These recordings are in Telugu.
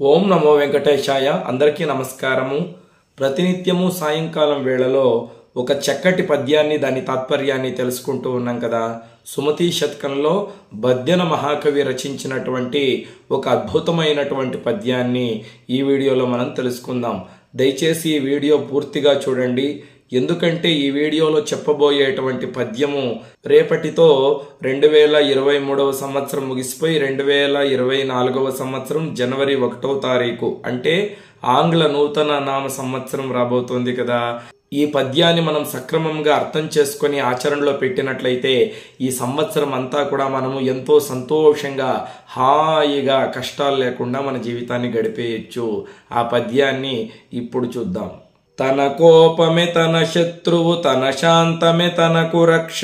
ఓం నమో వెంకటేశాయ అందరికీ నమస్కారము ప్రతినిత్యము సాయంకాలం వేళలో ఒక చక్కటి పద్యాన్ని దాని తాత్పర్యాన్ని తెలుసుకుంటూ ఉన్నాం కదా సుమతి శతకంలో బద్యన మహాకవి రచించినటువంటి ఒక అద్భుతమైనటువంటి పద్యాన్ని ఈ వీడియోలో మనం తెలుసుకుందాం దయచేసి ఈ వీడియో పూర్తిగా చూడండి ఎందుకంటే ఈ వీడియోలో చెప్పబోయేటువంటి పద్యము రేపటితో రెండు వేల ఇరవై మూడవ సంవత్సరం ముగిసిపోయి రెండు వేల ఇరవై నాలుగవ సంవత్సరం జనవరి ఒకటో తారీఖు అంటే ఆంగ్ల నూతన నామ సంవత్సరం రాబోతోంది కదా ఈ పద్యాన్ని మనం సక్రమంగా అర్థం చేసుకొని ఆచరణలో పెట్టినట్లయితే ఈ సంవత్సరం అంతా కూడా మనము ఎంతో సంతోషంగా హాయిగా కష్టాలు లేకుండా మన జీవితాన్ని గడిపేయచ్చు ఆ పద్యాన్ని ఇప్పుడు చూద్దాం తన కోపమే తన శత్రువు తన శాంతమే తనకు రక్ష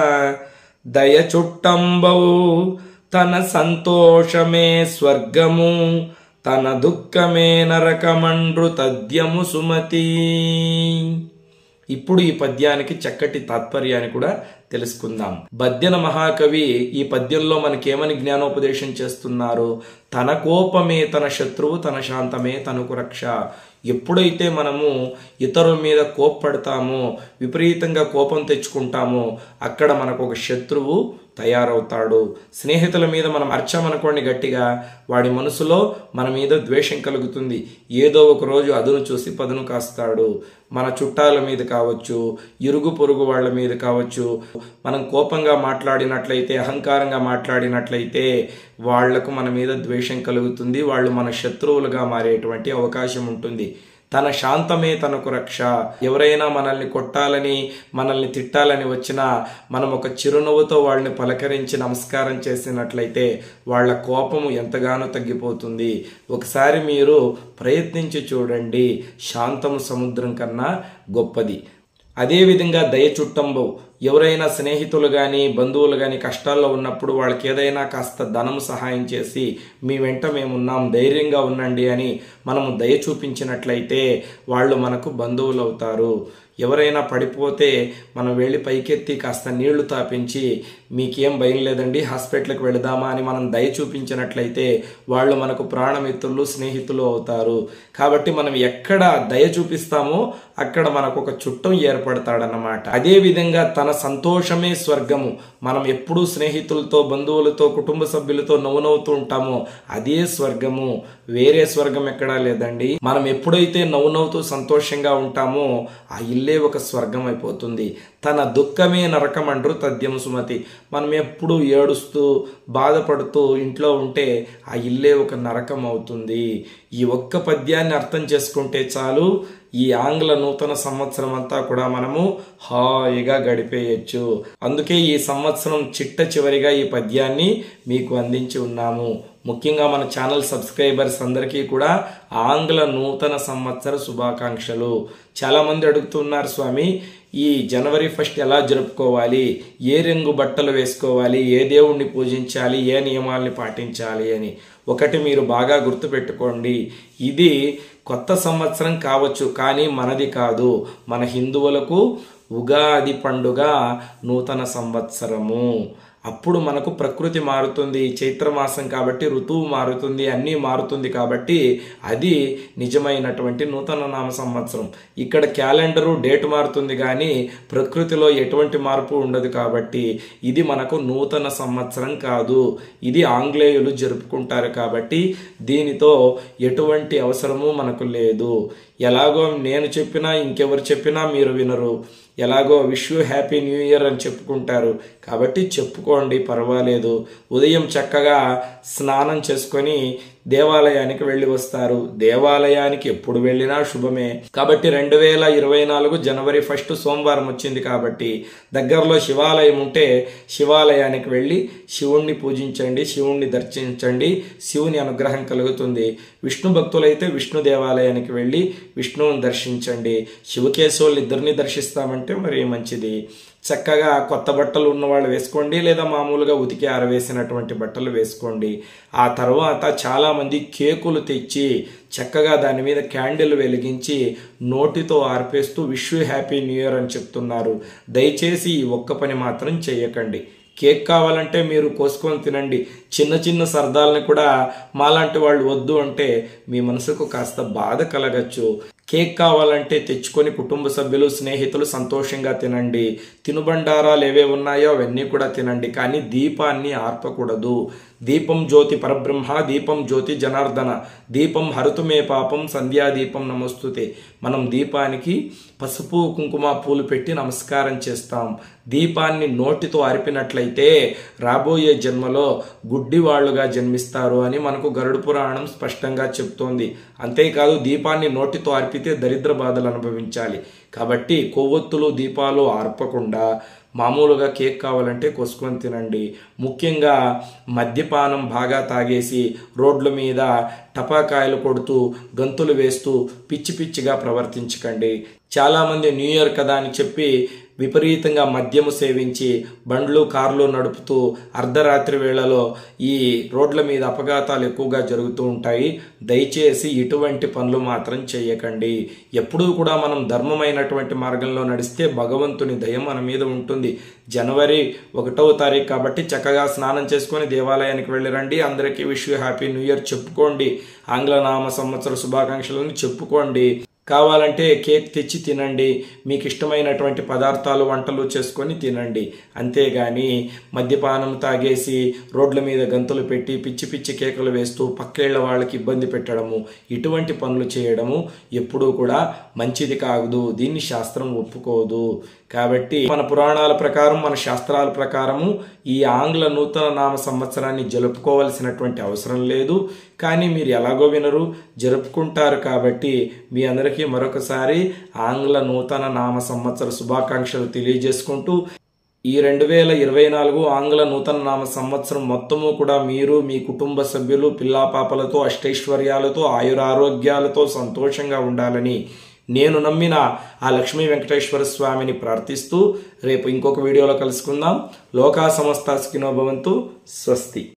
దయ చుట్టంబవు తన సంతోషమే స్వర్గము తన దుఃఖమే నరకమండ్రు తద్యము సుమతి ఇప్పుడు ఈ పద్యానికి చక్కటి తాత్పర్యాన్ని కూడా తెలుసుకుందాం బద్యన మహాకవి ఈ పద్యంలో మనకేమని జ్ఞానోపదేశం చేస్తున్నారు తన కోపమే తన శత్రువు తన శాంతమే తనకు రక్ష ఎప్పుడైతే మనము ఇతరుల మీద కోప్పడతామో విపరీతంగా కోపం తెచ్చుకుంటామో అక్కడ మనకు ఒక శత్రువు తయారవుతాడు స్నేహితుల మీద మనం అర్చామనుకోండి గట్టిగా వాడి మనసులో మన మీద ద్వేషం కలుగుతుంది ఏదో ఒక రోజు అదును చూసి పదును కాస్తాడు మన చుట్టాల మీద కావచ్చు ఇరుగు పొరుగు వాళ్ళ మీద కావచ్చు మనం కోపంగా మాట్లాడినట్లయితే అహంకారంగా మాట్లాడినట్లయితే వాళ్లకు మన మీద ద్వేషం కలుగుతుంది వాళ్ళు మన శత్రువులుగా మారేటువంటి అవకాశం ఉంటుంది తన శాంతమే తనకు రక్ష ఎవరైనా మనల్ని కొట్టాలని మనల్ని తిట్టాలని వచ్చినా మనం ఒక చిరునవ్వుతో వాళ్ళని పలకరించి నమస్కారం చేసినట్లయితే వాళ్ళ కోపము ఎంతగానో తగ్గిపోతుంది ఒకసారి మీరు ప్రయత్నించి చూడండి శాంతము సముద్రం కన్నా గొప్పది అదేవిధంగా దయ చుట్టంబు ఎవరైనా స్నేహితులు కానీ బంధువులు కానీ కష్టాల్లో ఉన్నప్పుడు వాళ్ళకి ఏదైనా కాస్త ధనం సహాయం చేసి మీ వెంట మేమున్నాం ధైర్యంగా ఉండండి అని మనము దయ చూపించినట్లయితే వాళ్ళు మనకు బంధువులు అవుతారు ఎవరైనా పడిపోతే మనం వెళ్ళి పైకెత్తి కాస్త నీళ్లు తాపించి మీకేం భయం లేదండి హాస్పిటల్కి వెళదామా అని మనం దయ చూపించినట్లయితే వాళ్ళు మనకు ప్రాణమిత్రులు స్నేహితులు అవుతారు కాబట్టి మనం ఎక్కడ దయ చూపిస్తామో అక్కడ మనకు ఒక చుట్టం ఏర్పడతాడనమాట అదే విధంగా తన సంతోషమే స్వర్గము మనం ఎప్పుడూ స్నేహితులతో బంధువులతో కుటుంబ సభ్యులతో నవ్వునవ్వుతూ ఉంటామో అదే స్వర్గము వేరే స్వర్గం ఎక్కడా లేదండి మనం ఎప్పుడైతే నవ్వునవ్వుతూ సంతోషంగా ఉంటామో ఆ ఇల్లే ఒక స్వర్గం అయిపోతుంది తన దుఃఖమే నరకం అంటారు తద్యం సుమతి మనం ఎప్పుడు ఏడుస్తూ బాధపడుతూ ఇంట్లో ఉంటే ఆ ఇల్లే ఒక నరకం అవుతుంది ఈ ఒక్క పద్యాన్ని అర్థం చేసుకుంటే చాలు ఈ ఆంగ్ల నూతన సంవత్సరం అంతా కూడా మనము హాయిగా గడిపేయచ్చు అందుకే ఈ సంవత్సరం చిట్ట చివరిగా ఈ పద్యాన్ని మీకు అందించి ఉన్నాము ముఖ్యంగా మన ఛానల్ సబ్స్క్రైబర్స్ అందరికీ కూడా ఆంగ్ల నూతన సంవత్సర శుభాకాంక్షలు చాలామంది అడుగుతున్నారు స్వామి ఈ జనవరి ఫస్ట్ ఎలా జరుపుకోవాలి ఏ రంగు బట్టలు వేసుకోవాలి ఏ దేవుణ్ణి పూజించాలి ఏ నియమాల్ని పాటించాలి అని ఒకటి మీరు బాగా గుర్తుపెట్టుకోండి ఇది కొత్త సంవత్సరం కావచ్చు కానీ మనది కాదు మన హిందువులకు ఉగాది పండుగ నూతన సంవత్సరము అప్పుడు మనకు ప్రకృతి మారుతుంది చైత్రమాసం కాబట్టి ఋతువు మారుతుంది అన్నీ మారుతుంది కాబట్టి అది నిజమైనటువంటి నూతన నామ సంవత్సరం ఇక్కడ క్యాలెండరు డేట్ మారుతుంది కానీ ప్రకృతిలో ఎటువంటి మార్పు ఉండదు కాబట్టి ఇది మనకు నూతన సంవత్సరం కాదు ఇది ఆంగ్లేయులు జరుపుకుంటారు కాబట్టి దీనితో ఎటువంటి అవసరము మనకు లేదు ఎలాగో నేను చెప్పినా ఇంకెవరు చెప్పినా మీరు వినరు ఎలాగో wish you happy new year అని చెప్పుకుంటారు కాబట్టి చెప్పుకోండి పర్వాలేదు ఉదయం చక్కగా స్నానం చేసుకొని దేవాలయానికి వెళ్ళి వస్తారు దేవాలయానికి ఎప్పుడు వెళ్ళినా శుభమే కాబట్టి రెండు వేల ఇరవై నాలుగు జనవరి ఫస్ట్ సోమవారం వచ్చింది కాబట్టి దగ్గరలో శివాలయం ఉంటే శివాలయానికి వెళ్ళి శివుణ్ణి పూజించండి శివుణ్ణి దర్శించండి శివుని అనుగ్రహం కలుగుతుంది విష్ణు భక్తులైతే విష్ణు దేవాలయానికి వెళ్ళి విష్ణువుని దర్శించండి శివకేశవులు ఇద్దరిని దర్శిస్తామంటే మరి మంచిది చక్కగా కొత్త బట్టలు ఉన్న వాళ్ళు వేసుకోండి లేదా మామూలుగా ఉతికి ఆరవేసినటువంటి బట్టలు వేసుకోండి ఆ తర్వాత చాలామంది కేకులు తెచ్చి చక్కగా దాని మీద క్యాండిల్ వెలిగించి నోటితో ఆర్పేస్తూ విష్ హ్యాపీ న్యూ ఇయర్ అని చెప్తున్నారు దయచేసి ఈ ఒక్క పని మాత్రం చేయకండి కేక్ కావాలంటే మీరు కోసుకొని తినండి చిన్న చిన్న సరదాలని కూడా మాలాంటి వాళ్ళు వద్దు అంటే మీ మనసుకు కాస్త బాధ కలగచ్చు కేక్ కావాలంటే తెచ్చుకొని కుటుంబ సభ్యులు స్నేహితులు సంతోషంగా తినండి తినుబండారాలు ఏవే ఉన్నాయో అవన్నీ కూడా తినండి కానీ దీపాన్ని ఆర్పకూడదు దీపం జ్యోతి పరబ్రహ్మ దీపం జ్యోతి జనార్దన దీపం హరుతుమే పాపం సంధ్యాదీపం నమస్తుతే మనం దీపానికి పసుపు కుంకుమ పూలు పెట్టి నమస్కారం చేస్తాం దీపాన్ని నోటితో అరిపినట్లయితే రాబోయే జన్మలో గుడ్డివాళ్లుగా జన్మిస్తారు అని మనకు గరుడు పురాణం స్పష్టంగా చెప్తోంది అంతేకాదు దీపాన్ని నోటితో అర్పితే దరిద్ర బాధలు అనుభవించాలి కాబట్టి కొవ్వొత్తులు దీపాలు ఆర్పకుండా మామూలుగా కేక్ కావాలంటే కోసుకొని తినండి ముఖ్యంగా మద్యపానం బాగా తాగేసి రోడ్ల మీద టపాకాయలు కొడుతూ గంతులు వేస్తూ పిచ్చి పిచ్చిగా ప్రవర్తించకండి చాలామంది న్యూ ఇయర్ కదా అని చెప్పి విపరీతంగా మద్యము సేవించి బండ్లు కార్లు నడుపుతూ అర్ధరాత్రి వేళలో ఈ రోడ్ల మీద అపఘాతాలు ఎక్కువగా జరుగుతూ ఉంటాయి దయచేసి ఇటువంటి పనులు మాత్రం చేయకండి ఎప్పుడూ కూడా మనం ధర్మమైనటువంటి మార్గంలో నడిస్తే భగవంతుని దయ మన మీద ఉంటుంది జనవరి ఒకటవ తారీఖు కాబట్టి చక్కగా స్నానం చేసుకొని దేవాలయానికి వెళ్ళిరండి అందరికీ విష్ హ్యాపీ న్యూ ఇయర్ చెప్పుకోండి ఆంగ్ల నామ సంవత్సర శుభాకాంక్షలను చెప్పుకోండి కావాలంటే కేక్ తెచ్చి తినండి మీకు ఇష్టమైనటువంటి పదార్థాలు వంటలు చేసుకొని తినండి అంతేగాని మద్యపానం తాగేసి రోడ్ల మీద గంతులు పెట్టి పిచ్చి పిచ్చి కేకలు వేస్తూ పక్కేళ్ల వాళ్ళకి ఇబ్బంది పెట్టడము ఇటువంటి పనులు చేయడము ఎప్పుడూ కూడా మంచిది కాదు దీన్ని శాస్త్రం ఒప్పుకోదు కాబట్టి మన పురాణాల ప్రకారం మన శాస్త్రాల ప్రకారము ఈ ఆంగ్ల నూతన నామ సంవత్సరాన్ని జరుపుకోవాల్సినటువంటి అవసరం లేదు కానీ మీరు ఎలాగో వినరు జరుపుకుంటారు కాబట్టి మీ అందరికీ మరొకసారి ఆంగ్ల నూతన నామ సంవత్సర శుభాకాంక్షలు తెలియజేసుకుంటూ ఈ రెండు వేల ఇరవై నాలుగు ఆంగ్ల నూతన నామ సంవత్సరం మొత్తము కూడా మీరు మీ కుటుంబ సభ్యులు పిల్లాపాపలతో అష్టైశ్వర్యాలతో ఆయురారోగ్యాలతో సంతోషంగా ఉండాలని నేను నమ్మిన ఆ లక్ష్మీ వెంకటేశ్వర స్వామిని ప్రార్థిస్తూ రేపు ఇంకొక వీడియోలో కలుసుకుందాం లోకా సమస్త స్కినోభవంతు స్వస్తి